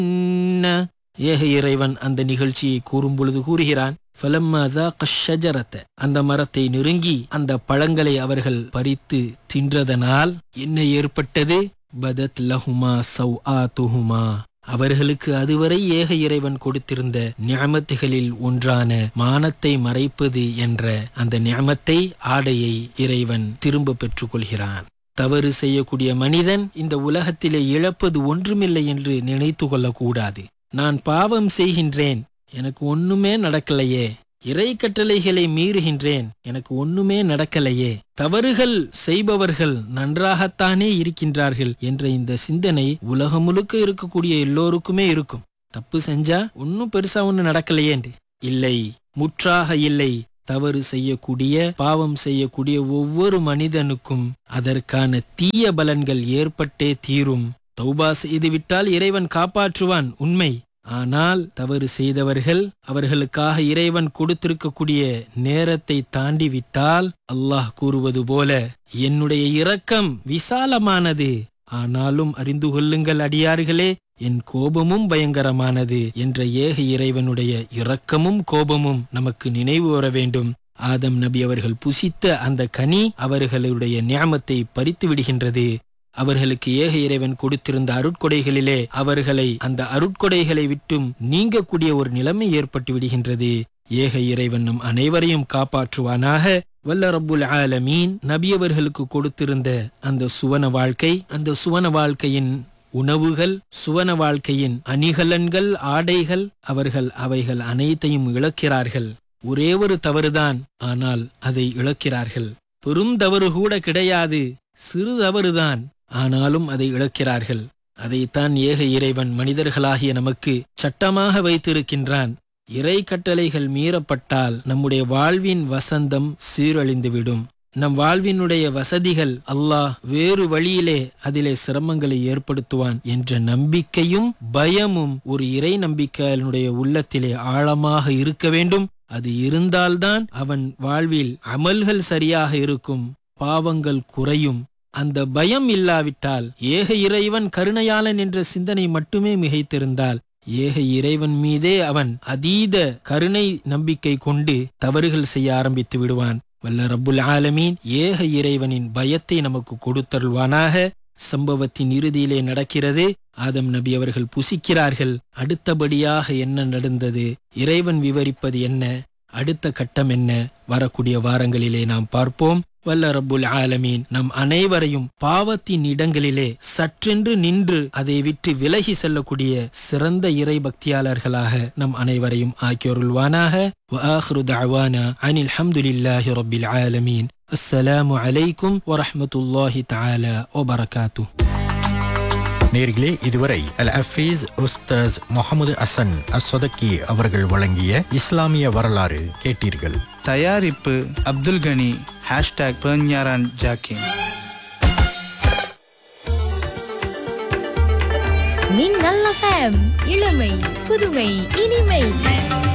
ஏக இறைவன் அந்த நிகழ்ச்சியை கூறும் பொழுது கூறுகிறான் "ஃபலம்மா ذاق الشجرة", அந்த மரத்தை நெருங்கி அந்த பழங்களை அவர்கள் பறித்து தின்றதனால் என்ன ஏற்பட்டது பதத் லஹுமா சௌஆத்துஹுமா அவர்களுக்கு அதுவரை ஏக இறைவன் கொடுத்திருந்த நியமத்துகளில் ஒன்றான மானத்தை மறைப்பது என்ற அந்த நியமத்தை ஆடையை இறைவன் திரும்ப பெற்றுக்கொள்கிறான் தவறு செய்யக்கூடிய மனிதன் இந்த உலகத்திலே இழப்பது ஒன்றுமில்லை என்று நினைத்து கொள்ளக்கூடாது நான் பாவம் செய்கின்றேன் எனக்கு ஒண்ணுமே நடக்கலையே இறை கட்டளைகளை மீறுகின்றேன் எனக்கு ஒண்ணுமே நடக்கலையே தவறுகள் செய்பவர்கள் நன்றாகத்தானே இருக்கின்றார்கள் என்ற இந்த சிந்தனை உலகம் முழுக்க இருக்கக்கூடிய எல்லோருக்குமே இருக்கும் தப்பு செஞ்சா ஒன்னும் பெருசா ஒண்ணு நடக்கலையேண்டு இல்லை முற்றாக இல்லை தவறு செய்யக்கூடிய பாவம் செய்யக்கூடிய ஒவ்வொரு மனிதனுக்கும் அதற்கான தீய பலன்கள் ஏற்பட்டே தீரும் தௌபா செய்துவிட்டால் இறைவன் காப்பாற்றுவான் உண்மை ஆனால் தவறு செய்தவர்கள் அவர்களுக்காக இறைவன் கொடுத்திருக்கக்கூடிய நேரத்தை தாண்டி விட்டால் அல்லாஹ் கூறுவது போல என்னுடைய இரக்கம் விசாலமானது ஆனாலும் அறிந்து கொள்ளுங்கள் அடியார்களே என் கோபமும் பயங்கரமானது என்ற ஏக இறைவனுடைய இரக்கமும் கோபமும் நமக்கு நினைவு வர வேண்டும் ஆதம் நபி அவர்கள் புசித்த அந்த கனி அவர்களுடைய நியாமத்தை பறித்து விடுகின்றது அவர்களுக்கு ஏக இறைவன் கொடுத்திருந்த அருட்கொடைகளிலே அவர்களை அந்த அருட்கொடைகளை விட்டும் நீங்கக்கூடிய ஒரு நிலைமை ஏற்பட்டு விடுகின்றது ஏக இறைவன் நம் அனைவரையும் காப்பாற்றுவானாக வல்ல ரப்புல் ஆலமீன் நபியவர்களுக்கு கொடுத்திருந்த அந்த சுவன வாழ்க்கை அந்த சுவன வாழ்க்கையின் உணவுகள் சுவன வாழ்க்கையின் அணிகலன்கள் ஆடைகள் அவர்கள் அவைகள் அனைத்தையும் இழக்கிறார்கள் ஒரே ஒரு தவறுதான் ஆனால் அதை இழக்கிறார்கள் பெரும் தவறு கூட கிடையாது சிறு தவறுதான் ஆனாலும் அதை இழக்கிறார்கள் அதைத்தான் ஏக இறைவன் மனிதர்களாகிய நமக்கு சட்டமாக வைத்திருக்கின்றான் இறை கட்டளைகள் மீறப்பட்டால் நம்முடைய வாழ்வின் வசந்தம் சீரழிந்துவிடும் நம் வாழ்வினுடைய வசதிகள் அல்லாஹ் வேறு வழியிலே அதிலே சிரமங்களை ஏற்படுத்துவான் என்ற நம்பிக்கையும் பயமும் ஒரு இறை நம்பிக்கையினுடைய உள்ளத்திலே ஆழமாக இருக்க வேண்டும் அது இருந்தால்தான் அவன் வாழ்வில் அமல்கள் சரியாக இருக்கும் பாவங்கள் குறையும் அந்த பயம் இல்லாவிட்டால் ஏக இறைவன் கருணையாளன் என்ற சிந்தனை மட்டுமே மிகைத்திருந்தால் ஏக இறைவன் மீதே அவன் அதீத கருணை நம்பிக்கை கொண்டு தவறுகள் செய்ய ஆரம்பித்து விடுவான் வல்ல ரப்புல் ஆலமீன் ஏக இறைவனின் பயத்தை நமக்கு கொடுத்தருள்வானாக சம்பவத்தின் இறுதியிலே நடக்கிறது ஆதம் நபி அவர்கள் புசிக்கிறார்கள் அடுத்தபடியாக என்ன நடந்தது இறைவன் விவரிப்பது என்ன அடுத்த கட்டம் என்ன வரக்கூடிய வாரங்களிலே நாம் பார்ப்போம் வல்ல ரப்புல் ஆலமீன் நம் அனைவரையும் பாவத்தின் இடங்களிலே சற்றென்று நின்று அதை விட்டு விலகி செல்லக்கூடிய சிறந்த இறை பக்தியாளர்களாக நம் அனைவரையும் ஆக்கியருள்வானாக وآخر دعوانا عن الحمد لله رب العالمين السلام عليكم ورحمة الله تعالى وبركاته நேர்களே இதுவரை அல் அஃபீஸ் உஸ்தாஸ் முகமது அசன் அஸ்வதக்கி அவர்கள் வழங்கிய இஸ்லாமிய வரலாறு கேட்டீர்கள் தயாரிப்பு அப்துல் கனி ஹேஷ்டாக் பெர்ஞாரான் ஜாக்கின் மின்னல் எஃப்எம் இளமை புதுமை இனிமை